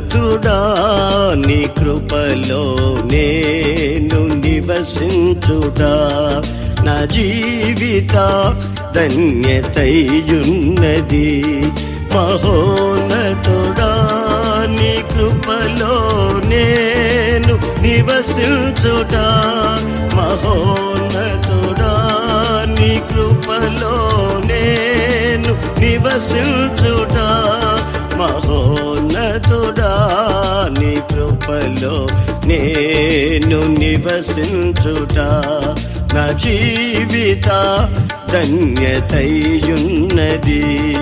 మహోన్నతుడా నీ కృపలో నేను నివసించుడా నా జీవిత ధన్యతయున్నది మహోన్నతుడా నీ కృపలో నేను నివసించుడా మహోన్నతుడా నీ కృపలో నేను నివసించుడా మహోన్నతుడా నీ కృపలో నేను నివసించుడా నా జీవిత ధన్యతయున్నది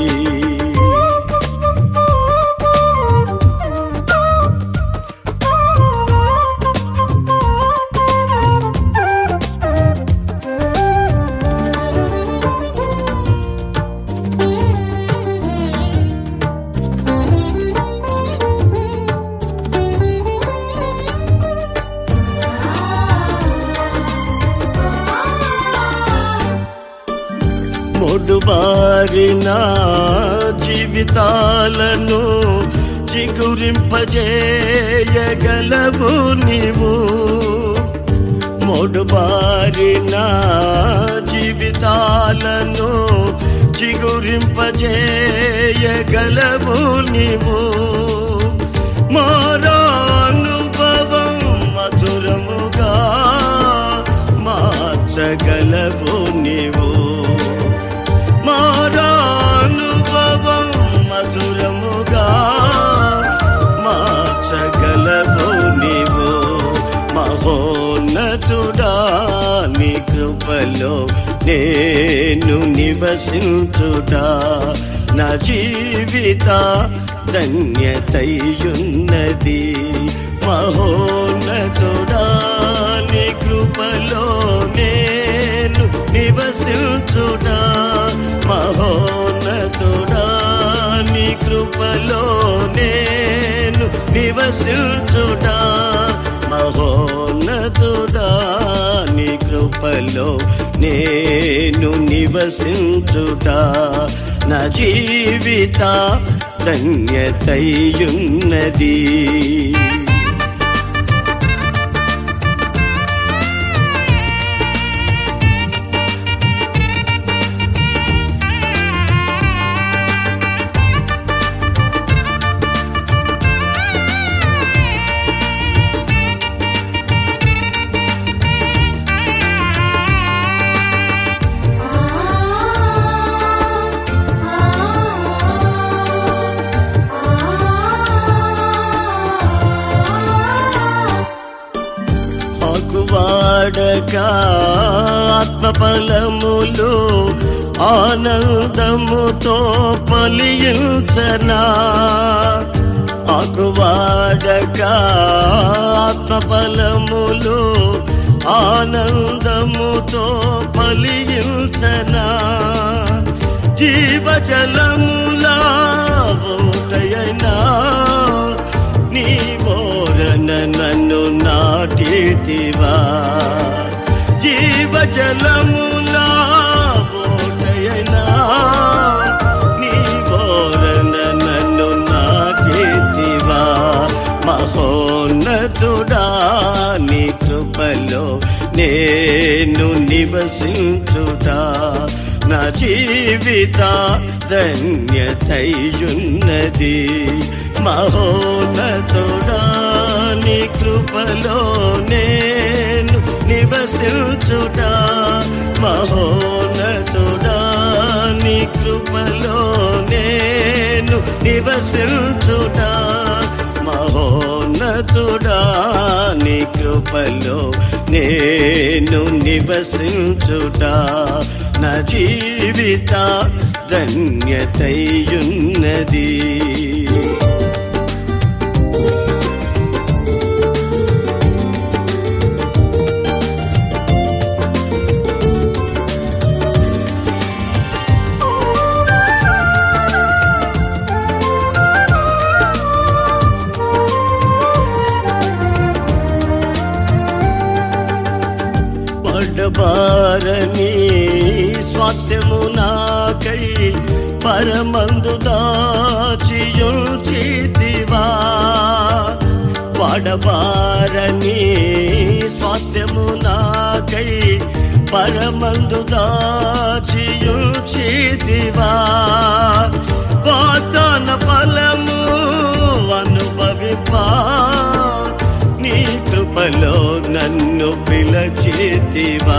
మొడుబారిన జీవితాలను చిగురింపజేయగలవు నీవు మొడుబారిన జీవితాలను చిగురింపజేయగలవు నీవు మారానుభవం మధురముగా మార్చగలవు నీవు మారానుభవం మధురముగా మార్చగలవు నీవు మహోన్నతుడా నీ కృపలో నేను నివసించుడా నా జీవిత ధన్యతయున్నది మహోన్నతుడా నీ కృపలో నేను నివసించుడా మహోన్నతుడా నీ కృపలో నేను నివసించుడా మహోన్నతుడా నీ కృపలో నేను నివసించుడా నా జీవిత ధన్యతయున్నది ఆకువాడక ఆత్మఫలములు ఆనందముతో పలియుచనా ఆకువాడక ఆత్మఫలములు ఆనందముతో ఫలించనా జీవజలములా ఓటయనా నీ ఓరన నన్ను నాటితివా జీవజలములా ఓటయనా నీ ఓరన నన్ను నాటితివా మహోన్నతుడా నీ కృపలో నేను నివసించుడా నా జీవిత ధన్యతయున్నది మహోన్నతుడా నీ కృపలో నేను నివసించుడా మహోన్నతుడా నీ కృపలో నేను నివసించుడా మహోన్నతుడా నీ కృపలో నేను నివసించుడా నా జీవిత ధన్యతయున్నది పడబారని స్వాస్థ్యము నాకై పరమందు దాచియుచితివా వాడబారని స్వాస్థ్యము నాకై పరమందు దాచియుచితివా వాతన ఫలము అనుభవిపా నీ కృపలో నన్ను పిలచితివా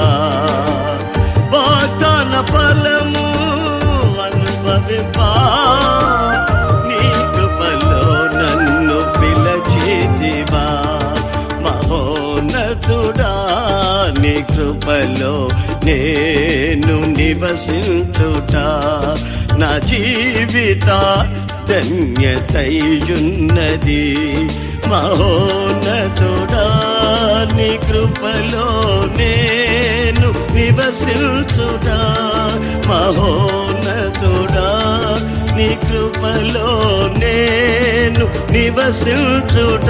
వాతన ఫలము అనుభవిపా నీ కృపలో నన్ను పిలచితివా మహోన్నతుడా నీ కృపలో నేను నివసించుట నా జీవిత ధన్యతయున్నది మహోన్నతుడా నీ కృపలో నేను నివసించుట మహోన్నతుడా నీ కృపలో నేను నివసించుట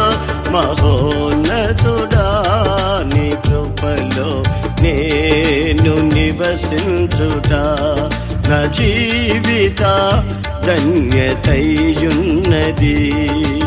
మహోన్నతుడా నీ కృపలో నేను నివసించుట నా జీవిత ధన్యతయున్నది